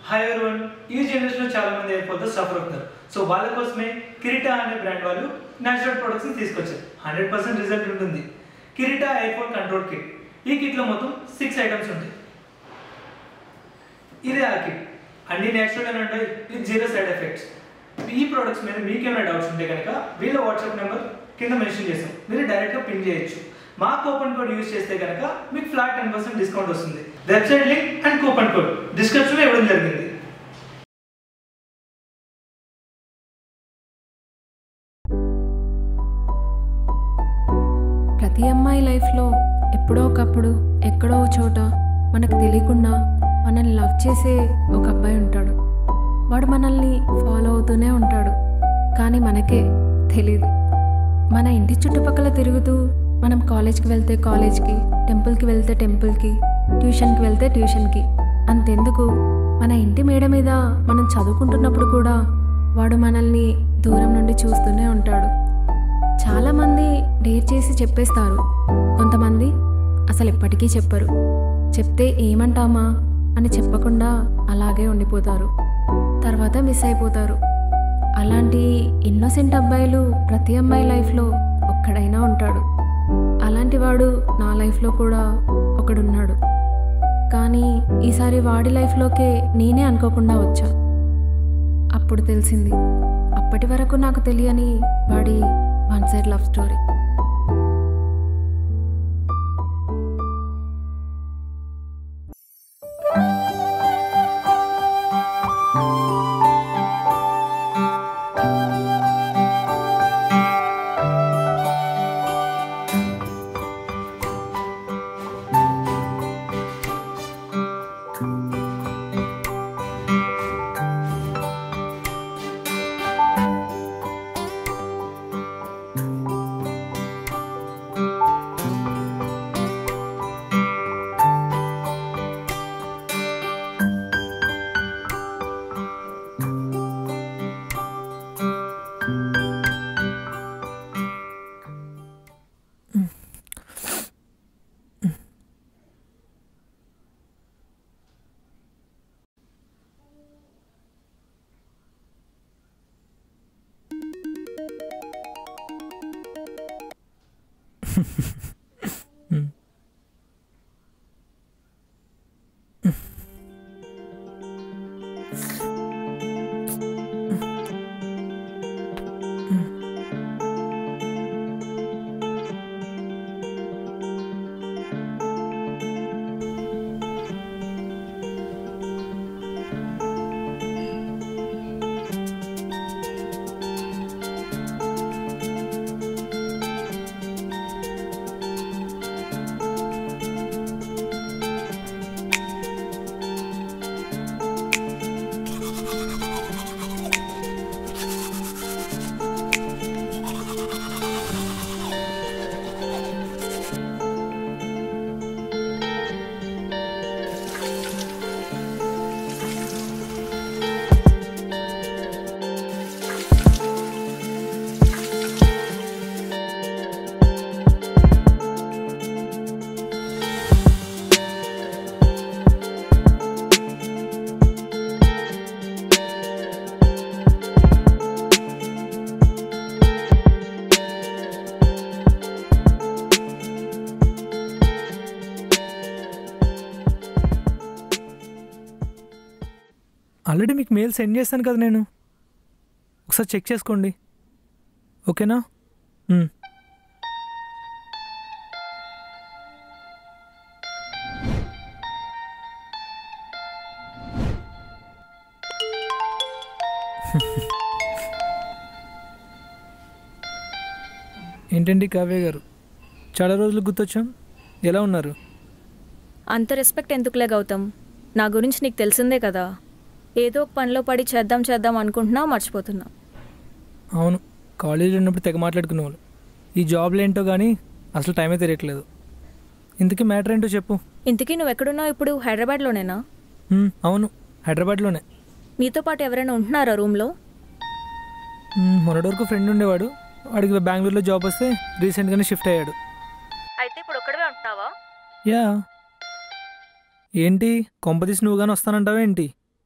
Hi everyone ఈ జనరేషన్లో చాలా మంది అయిపోతే సఫర్ అవుతారు సో వాళ్ళ కోసమే కిరీటా అనే బ్రాండ్ వాళ్ళు న్యాచురల్ ప్రొడక్ట్స్ని తీసుకొచ్చారు హండ్రెడ్ పర్సెంట్ రిజల్ట్ ఉంటుంది కిరీటా ఐఫోన్ కంట్రోల్ కిట్ ఈ కిట్లో మొత్తం సిక్స్ ఐటమ్స్ ఉంటాయి ఇదే ఆ కిట్ అన్ని నేచురల్ అని ఉంటాయి విత్ జీరో సైడ్ ఎఫెక్ట్స్ ఈ ప్రొడక్ట్స్ మీద మీకు ఏమైనా డౌట్స్ ఉంటే కనుక వీళ్ళ వాట్సాప్ నెంబర్ కింద మెన్షన్ చేస్తాం మీరు డైరెక్ట్గా పిన్ చేయొచ్చు మా కూపన్ కోడ్ యూజ్ చేస్తే కనుక మీకు ఫ్లాట్ టెన్ పర్సెంట్ డిస్కౌంట్ వస్తుంది website link and coupon code డిస్క్రిప్షన్లో ఇవ్వడం జరిగింది ప్రతి అమ్మాయి లైఫ్లో ఎప్పుడో ఒకప్పుడు ఎక్కడో ఒక చోట మనకు తెలియకుండా మనల్ని లవ్ చేసే ఒక అబ్బాయి ఉంటాడు వాడు మనల్ని ఫాలో అవుతూనే ఉంటాడు కానీ మనకే తెలీదు మన ఇంటి చుట్టుపక్కల తిరుగుతూ మనం కాలేజ్కి వెళ్తే కాలేజ్కి టెంపుల్కి వెళ్తే టెంపుల్కి ట్యూషన్కి వెళ్తే ట్యూషన్కి అంతెందుకు మన ఇంటి మేడ మీద మనం చదువుకుంటున్నప్పుడు కూడా వాడు మనల్ని దూరం నుండి చూస్తూనే ఉంటాడు చాలామంది డేర్ చేసి చెప్పేస్తారు కొంతమంది అసలు ఎప్పటికీ చెప్పరు చెప్తే ఏమంటామా అని చెప్పకుండా అలాగే ఉండిపోతారు తర్వాత మిస్ అయిపోతారు అలాంటి ఇన్నోసెంట్ అబ్బాయిలు ప్రతి అమ్మాయి లైఫ్లో ఒక్కడైనా ఉంటాడు అలాంటి వాడు నా లైఫ్లో కూడా ఒకడున్నాడు కానీ ఈసారి వాడి లైఫ్లోకే నేనే అనుకోకుండా వచ్చా అప్పుడు తెలిసింది అప్పటి వరకు నాకు తెలియని వాడి one side love story already మీకు మెయిల్ సెండ్ చేస్తాను కదా నేను ఒకసారి చెక్ చేసుకోండి ఓకేనా మ్మ్. ఏంటండి కావ్య గారు చాలా రోజులు గుర్తొచ్చాం ఎలా ఉన్నారు అంత రెస్పెక్ట్ ఎందుకులే గౌతమ్ నా గురించి నీకు తెలిసిందే కదా ఏదో ఒక పనిలో పడి చేద్దాం చేద్దాం అనుకుంటున్నా మర్చిపోతున్నా అవును కాలేజీలో ఉన్నప్పుడు తెగ మాట్లాడుకునే వాళ్ళు ఈ జాబ్లు ఏంటో కానీ అసలు టైమే తెలియట్లేదు ఇంతకీ మ్యాటర్ ఏంటో చెప్పు ఇంతకీ నువ్వు ఎక్కడున్నావు ఇప్పుడు హైదరాబాద్లోనేనా మ్మ్, అవును హైదరాబాద్లోనే నీతో పాటు ఎవరైనా ఉంటున్నారా రూమ్లో మ్మ్, మొన్నటి వరకు ఫ్రెండ్ ఉండేవాడు వాడికి బెంగళూరులో జాబ్ వస్తే రీసెంట్గానే షిఫ్ట్ అయ్యాడు అయితే ఇప్పుడు ఒక్కడవే ఉంటున్నావా యా ఏంటి కొంపదీసి నువ్వు కానీ వస్తానంటావా ఏంటి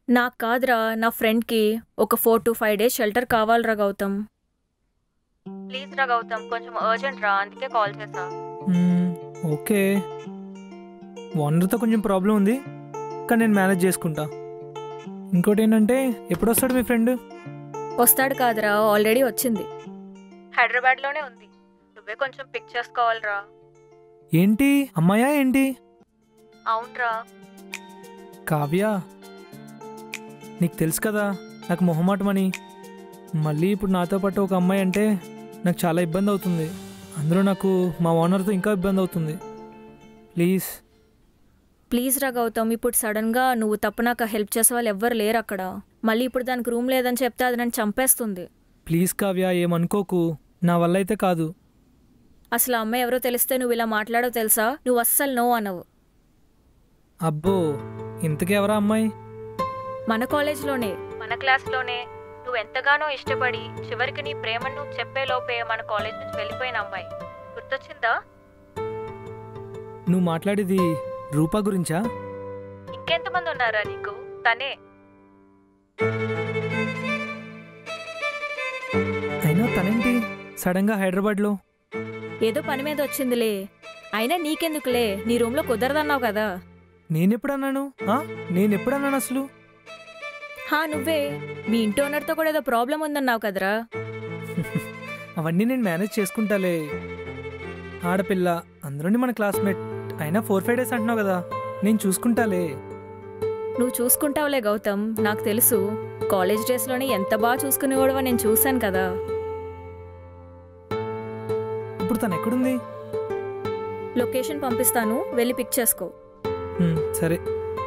నాకు కాదురా నా ఫ్రెండ్కి ఒక four to five days shelter కావాలిరా గౌతమ్ ప్లీజ్ రా గౌతమ్ కొంచెం అర్జెంట్ రా అందుకే కాల్ చేసా మ్మ్, ఓకే ఓనర్తో కొంచెం ప్రాబ్లం ఉంది కానీ నేను మేనేజ్ చేసుకుంటా ఇంకోటి ఏంటంటే ఎప్పుడు వస్తాడు మీ ఫ్రెండ్ వస్తాడు కాదురా ఆల్రెడీ వచ్చింది హైదరాబాద్లోనే ఉంది నువ్వే కొంచెం పిక్ చేసుకోవాలిరా ఏంటి అమ్మాయా ఏంటి అవునరా కావ్య నీకు తెలుసు కదా నాకు మొహమాటమని మళ్ళీ ఇప్పుడు నాతో పాటు ఒక అమ్మాయి అంటే నాకు చాలా ఇబ్బంది అవుతుంది అందులో నాకు మా ఓనర్తో ఇంకా ఇబ్బంది అవుతుంది ప్లీజ్ ప్లీజ్ రా గౌతమ్ ఇప్పుడు సడన్గా నువ్వు తప్ప నాకు హెల్ప్ చేసే వాళ్ళు ఎవ్వరు లేరు అక్కడ మళ్ళీ ఇప్పుడు దానికి రూమ్ లేదని చెప్తే అది నన్ను చంపేస్తుంది ప్లీజ్ కావ్య ఏమనుకోకు నా వల్ల అయితే కాదు అసలు ఆ అమ్మాయి ఎవరో తెలిస్తే నువ్వు ఇలా మాట్లాడో తెలుసా నువ్వు అస్సలు నో అనవు అబ్బో ఇంతకీ ఎవరా అమ్మాయి మన కాలేజ్లోనే మన క్లాస్లోనే నువ్వు ఎంతగానో ఇష్టపడి చివరికి నీ ప్రేమను నువ్వు చెప్పే లోపే మన కాలేజ్ నుంచి వెళ్ళిపోయిన అమ్మాయి గుర్తొచ్చిందా నువ్వు మాట్లాడేది రూపా గురించా ఇంకెంతమంది ఉన్నారా నీకు తనే అయినా తనేంటి సడన్గా హైదరాబాద్లో ఏదో పని మీద వచ్చిందిలే అయినా నీకెందుకులే నీ రూమ్లో కుదరదన్నావు కదా నేనెప్పుడన్నాను ఆ? నేనెప్పుడన్నాను అసలు హా నువ్వే మీ ఇంటి ఓనర్తో కూడా ఏదో ప్రాబ్లం ఉందన్నావు కదరా అవన్నీ నేను మేనేజ్ చేసుకుంటాలే ఆడపిల్ల అందులోని మన క్లాస్మేట్ అయినా ఫోర్ ఫైవ్ డేస్ అంటున్నావు కదా నేను చూసుకుంటాలే నువ్వు చూసుకుంటావులే గౌతమ్ నాకు తెలుసు కాలేజ్ డేస్లోనే ఎంత బాగా చూసుకునేవాడువో నేను చూశాను కదా ఇప్పుడు తను ఎక్కడుంది లొకేషన్ పంపిస్తాను వెళ్ళి పిక్ చేసుకో హ్మ్, సరే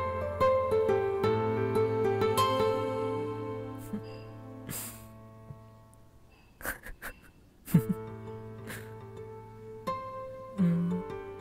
హ్మ్.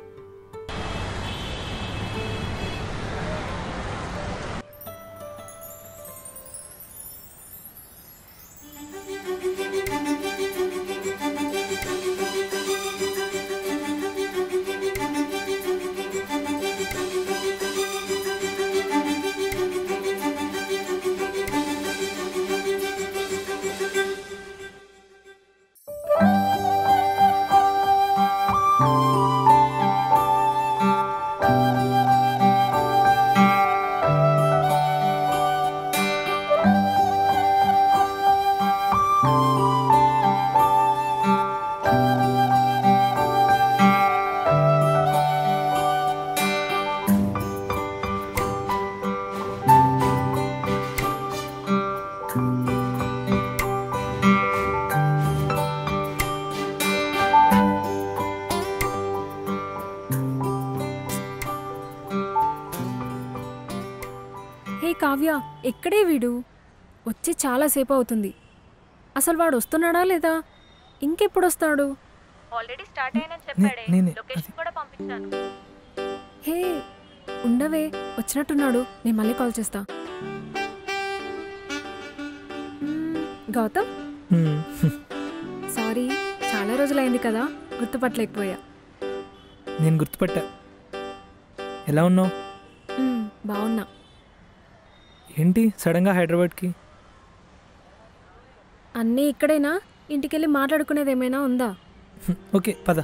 హే కావ్య ఎక్కడే వీడు వచ్చి చాలాసేపు అవుతుంది అసలు వాడు వస్తున్నాడా లేదా ఇంకెప్పుడు వస్తాడు ఆల్రెడీ స్టార్ట్ అయ్యానని చెప్పాడే. నేనే, లొకేషన్ కూడా పంపించాను హే ఉండవే వచ్చినట్టున్నాడు నేను మళ్ళీ కాల్ చేస్తా మ్మ్, గౌతమ్ హ్మ్. సారీ చాలా రోజులైంది కదా గుర్తుపట్టలేకపోయా నేను గుర్తుపట్టా ఎలా ఉన్నావు మ్మ్, బాగున్నా ఏంటి సడన్గా హైదరాబాద్కి అన్నీ ఇక్కడేనా ఇంటికెళ్ళి మాట్లాడుకునేది ఏమైనా ఉందా హ్మ్, ఓకే పద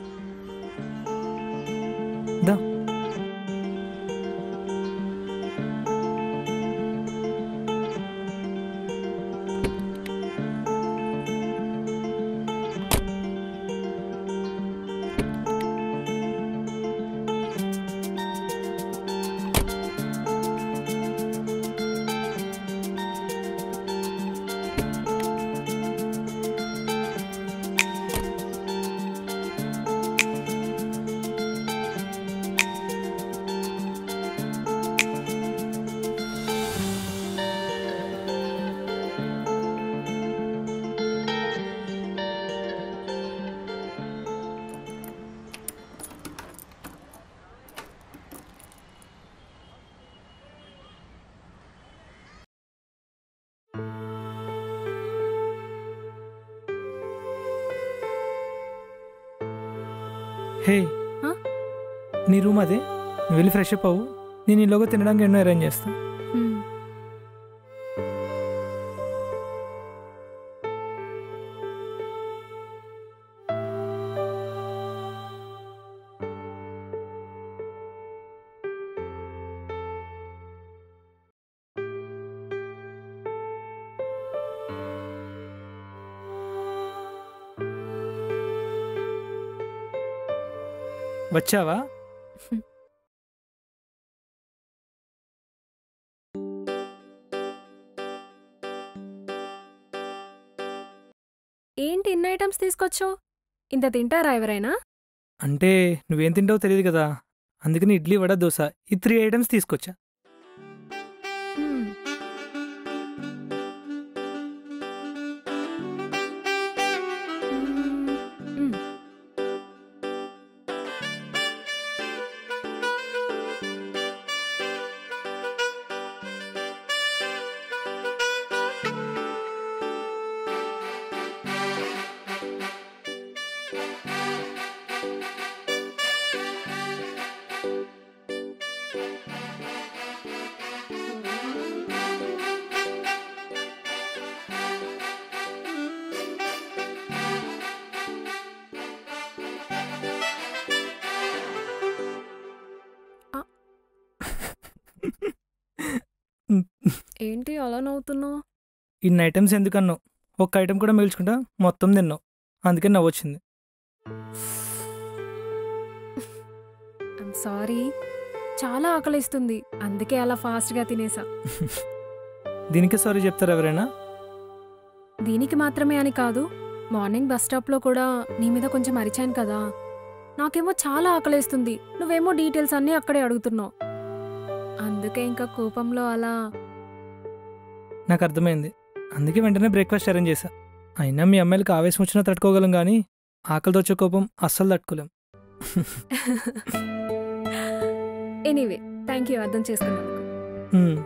దా హే హ? నీ రూమ్ అదే నువ్వు వెళ్ళి ఫ్రెష్ అప్ అవ్వు నేను ఈలోగా తినడానికి ఎన్నో అరేంజ్ చేస్తాను మ్మ్. వచ్చావా ఏంటి ఇన్ని ఐటమ్స్ తీసుకొచ్చావు ఇంత తింటారా ఎవరైనా అంటే నువ్వేం తింటావో తెలియదు కదా అందుకని ఇడ్లీ వడ దోశ ఈ త్రీ ఐటమ్స్ తీసుకొచ్చా మ్మ్. మ్మ్. మ్మ్. ఏంటి అలా నవ్వుతున్నావు ఇన్ని ఐటమ్స్ ఎందుకన్నావు ఒక్క ఐటమ్ కూడా మిగిల్చుకుంటా మొత్తం తిన్నావు అందుకని నవ్వొచ్చింది ఐమ్ సారీ చాలా ఆకలిస్తుంది అందుకే అలా ఫాస్ట్గా తినేసా దీనికి సారీ చెప్తారు ఎవరైనా దీనికి మాత్రమే అని కాదు మార్నింగ్ బస్ స్టాప్లో కూడా నీ మీద కొంచెం అరిచాను కదా నాకేమో చాలా ఆకలేస్తుంది నువ్వేమో డీటెయిల్స్ అన్నీ అక్కడే అడుగుతున్నావు అందుకే ఇంకా కోపంలో అలా నాకు అర్థమైంది అందుకే వెంటనే బ్రేక్ఫాస్ట్ అరేంజ్ చేశా అయినా మీ అమ్మాయిలకి ఆవేశం వచ్చినా తట్టుకోగలం కానీ ఆకలితో వచ్చే కోపం అస్సలు తట్టుకోలేం ఎనీవే థ్యాంక్ యూ అర్థం చేసుకున్నాను హ్మ్.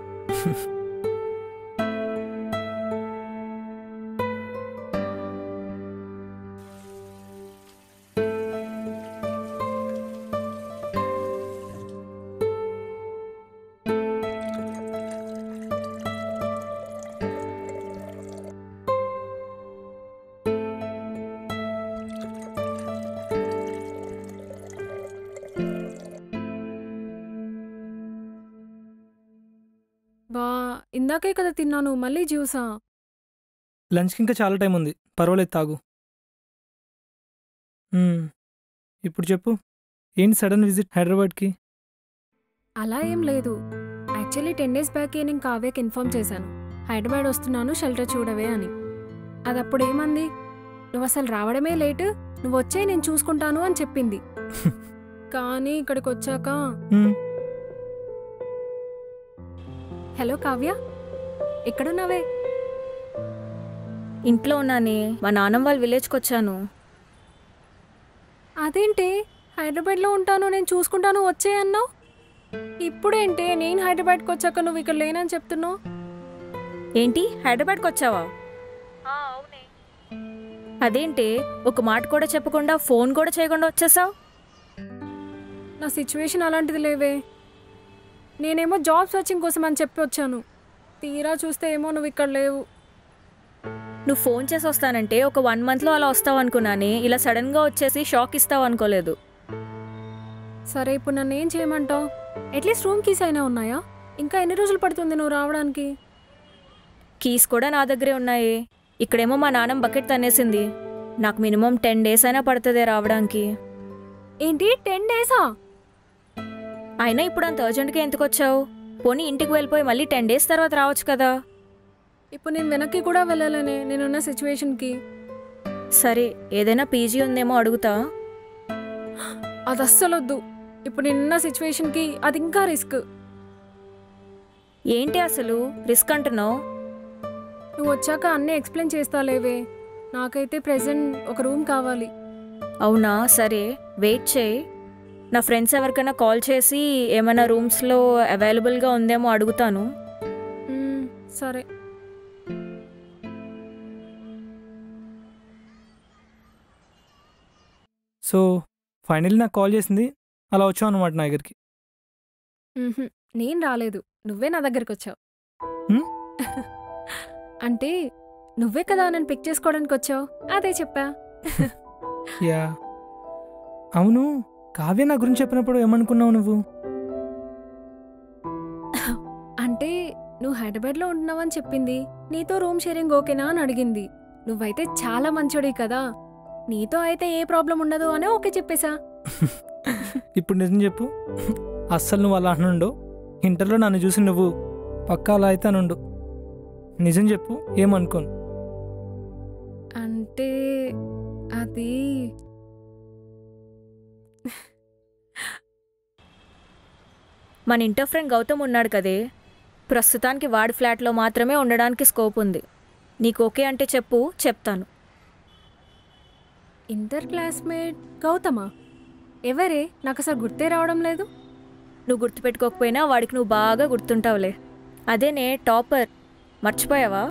బా ఇందాకే కదా తిన్నాను మళ్ళీ జ్యూసా లంచ్కి ఇంకా చాలా టైం ఉంది పర్వాలేదు తాగు హ్మ్. ఇప్పుడు చెప్పు ఏంటి సడన్ విజిట్ హైదరాబాద్కి అలా ఏం లేదు యాక్చువల్లీ టెన్ డేస్ బ్యాకే నేను కావ్యకి ఇన్ఫార్మ్ చేశాను హైదరాబాద్ వస్తున్నాను షెల్టర్ చూడవే అని అది అప్పుడు ఏమంది నువ్వు అసలు రావడమే లేటు నువ్వు వచ్చే నేను చూసుకుంటాను అని చెప్పింది కానీ ఇక్కడికి వచ్చాక హ్మ్. హలో కావ్య ఎక్కడున్నావే ఇంట్లో ఉన్నానే మా నాన్నమ్మ వాళ్ళ విలేజ్కి వచ్చాను అదేంటి హైదరాబాద్లో ఉంటాను నేను చూసుకుంటాను వచ్చే అన్నావు ఇప్పుడేంటి నేను హైదరాబాద్కి వచ్చాక నువ్వు ఇక్కడ లేనని చెప్తున్నావు ఏంటి హైదరాబాద్కి వచ్చావా అవునే అదేంటి ఒక మాట కూడా చెప్పకుండా ఫోన్ కూడా చేయకుండా వచ్చేసావు నా సిచ్యువేషన్ అలాంటిది లేవే నేనేమో జాబ్ సర్చింగ్ కోసం అని చెప్పి వచ్చాను తీరా చూస్తే ఏమో నువ్వు ఇక్కడ లేవు నువ్వు ఫోన్ చేసి వస్తానంటే ఒక వన్ మంత్లో అలా వస్తావు అనుకున్నానే ఇలా సడన్గా వచ్చేసి షాక్ ఇస్తావు అనుకోలేదు సరే ఇప్పుడు నన్ను ఏం చేయమంటావు అట్లీస్ట్ రూమ్ కీస్ అయినా ఉన్నాయా ఇంకా ఎన్ని రోజులు పడుతుంది నువ్వు రావడానికి కీస్ కూడా నా దగ్గరే ఉన్నాయి ఇక్కడేమో మా నాన్నమ్మ బకెట్ తన్నేసింది నాకు మినిమం టెన్ డేస్ అయినా పడుతుంది రావడానికి ఏంటి టెన్ డేసా అయినా ఇప్పుడు అంత అర్జెంట్గా ఎందుకు వచ్చావు పోనీ ఇంటికి వెళ్ళిపోయి మళ్ళీ టెన్ డేస్ తర్వాత రావచ్చు కదా ఇప్పుడు నేను వెనక్కి కూడా వెళ్ళాలనే నేనున్న సిచ్యువేషన్కి సరే ఏదైనా పీజీ ఉందేమో అడుగుతా అది అస్సలు వద్దు ఇప్పుడు నేనున్న సిచ్యువేషన్కి అది ఇంకా రిస్క్ ఏంటి అసలు రిస్క్ అంటున్నావు నువ్వు వచ్చాక అన్నీ ఎక్స్ప్లెయిన్ చేస్తా లేవే నాకైతే ప్రెసెంట్ ఒక రూమ్ కావాలి అవునా సరే వెయిట్ చేయి నా ఫ్రెండ్స్ ఎవరికైనా కాల్ చేసి ఏమైనా రూమ్స్లో అవైలబుల్గా ఉందేమో అడుగుతాను మ్మ్, సరే సో ఫైనల్లీ నాకు కాల్ చేసింది అలా వచ్చావు అనమాట నా దగ్గరికి మ్హూ, నేను రాలేదు నువ్వే నా దగ్గరికి వచ్చావు హ్మ్? అంటే నువ్వే కదా నన్ను పిక్ చేసుకోవడానికి వచ్చావు అదే చెప్పా యా అవును కావ్య నా గురించి చెప్పినప్పుడు ఏమనుకున్నావు నువ్వు అంటే నువ్వు హైదరాబాద్లో ఉంటున్నావని చెప్పింది నీతో రూమ్ షేరింగ్ ఓకేనా అని అడిగింది నువ్వైతే చాలా మంచోడి కదా నీతో అయితే ఏ ప్రాబ్లం ఉండదు అని ఓకే చెప్పేశా ఇప్పుడు నిజం చెప్పు అస్సలు నువ్వు అలా అనుండు ఇంటర్లో నన్ను చూసి నువ్వు పక్కా అలా అయితే అనుండు నిజం చెప్పు ఏమనుకోను అంటే అది మన ఇంటర్ ఫ్రెండ్ గౌతమ్ ఉన్నాడు కదే ప్రస్తుతానికి వాడి ఫ్లాట్లో మాత్రమే ఉండడానికి స్కోప్ ఉంది నీకు ఓకే అంటే చెప్పు చెప్తాను ఇంటర్ క్లాస్మేట్ గౌతమా ఎవరే నాకు అసలు గుర్తే రావడం లేదు నువ్వు గుర్తుపెట్టుకోకపోయినా వాడికి నువ్వు బాగా గుర్తుంటావులే అదేనే టాపర్ మర్చిపోయావా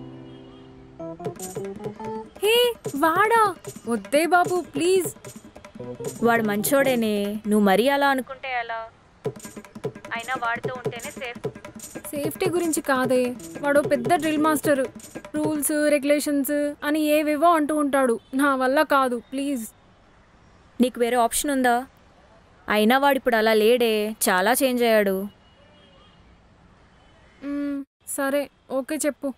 హే వాడా వద్దే బాబు ప్లీజ్ వాడు మంచోడేనే నువ్వు మరీ అలా అనుకుంటే ఎలా అయినా వాడితో ఉంటేనే సేఫ్ సేఫ్టీ గురించి కాదే వాడు పెద్ద డ్రిల్ మాస్టర్ రూల్స్ రెగ్యులేషన్స్ అని ఏవేవో అంటూ ఉంటాడు నా వల్ల కాదు ప్లీజ్ నీకు వేరే ఆప్షన్ ఉందా అయినా వాడు ఇప్పుడు అలా లేడే చాలా చేంజ్ అయ్యాడు మ్మ్, సరే ఓకే చెప్పు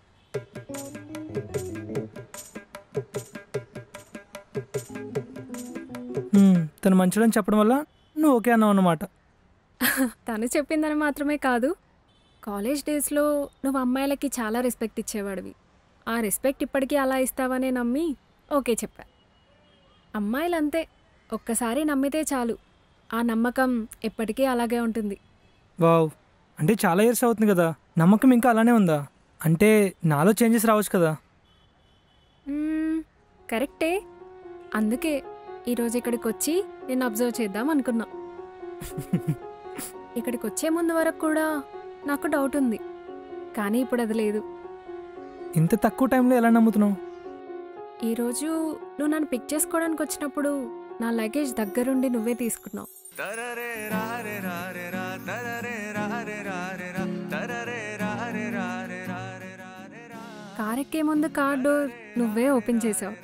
హ్మ్, తను మంచోడని చెప్పడం వల్ల నువ్వు ఓకే అన్నావు అన్నమాట తను చెప్పిందని మాత్రమే కాదు కాలేజ్ డేస్లో నువ్వు అమ్మాయిలకి చాలా రెస్పెక్ట్ ఇచ్చేవాడివి ఆ రెస్పెక్ట్ ఇప్పటికీ అలా ఇస్తావనే నమ్మి ఓకే చెప్పా అమ్మాయిలంతే ఒక్కసారి నమ్మితే చాలు ఆ నమ్మకం ఎప్పటికీ అలాగే ఉంటుంది వావ్ అంటే చాలా ఇయర్స్ అవుతుంది కదా నమ్మకం ఇంకా అలానే ఉందా అంటే నాలో చేంజెస్ రావచ్చు కదా మ్మ్, కరెక్టే అందుకే ఈరోజు ఇక్కడికి వచ్చి నేను అబ్జర్వ్ చేద్దాం అనుకున్నా ఇక్కడికి వచ్చే ముందు వరకు కూడా నాకు డౌట్ ఉంది కానీ ఇప్పుడు అది లేదు ఇంత తక్కువ టైంలో ఎలా నమ్ముతున్నావు ఈరోజు నువ్వు నన్ను పిక్ చేసుకోవడానికి వచ్చినప్పుడు నా లగేజ్ దగ్గరుండి నువ్వే తీసుకున్నావు కార్ ఎక్కే ముందు కార్ డోర్ నువ్వే ఓపెన్ చేసావు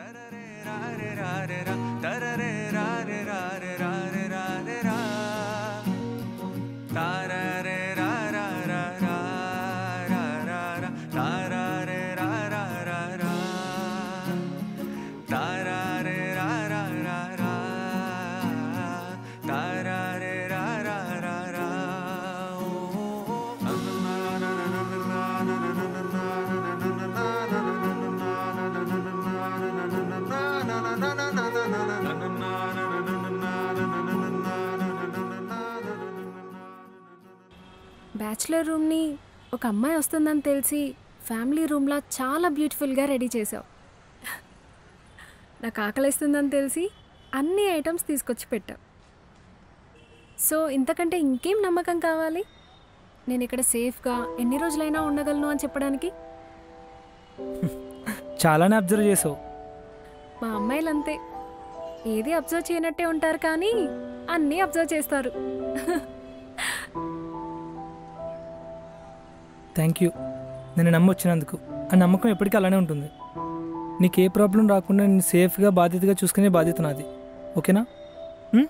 బ్యాచులర్ రూమ్ని ఒక అమ్మాయి వస్తుందని తెలిసి ఫ్యామిలీ రూమ్లా చాలా బ్యూటిఫుల్గా రెడీ చేసావు నాకు ఆకలిస్తుందని తెలిసి అన్ని ఐటమ్స్ తీసుకొచ్చి పెట్టావు సో ఇంతకంటే ఇంకేం నమ్మకం కావాలి నేను ఇక్కడ సేఫ్గా ఎన్ని రోజులైనా ఉండగలను అని చెప్పడానికి చాలానే అబ్జర్వ్ చేసావు మా అమ్మాయిలంతే ఏది అబ్జర్వ్ చేయనట్టే ఉంటారు కానీ అన్నీ అబ్జర్వ్ చేస్తారు థ్యాంక్ యూ నేను నమ్మి వచ్చినందుకు ఆ నమ్మకం ఎప్పటికీ అలానే ఉంటుంది నీకు ఏ ప్రాబ్లం రాకుండా నేను సేఫ్గా బాధ్యతగా చూసుకునే బాధ్యత నాది ఓకేనా ఉమ్?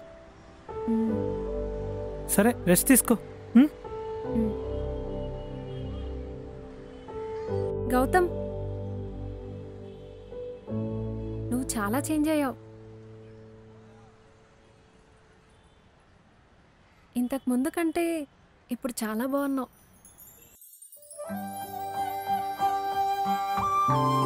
సరే రెస్ట్ తీసుకో ఉమ్? గౌతమ్ నువ్వు చాలా చేంజ్ అయ్యావు ఇంతకు ముందు కంటే ఇప్పుడు చాలా బాగున్నావు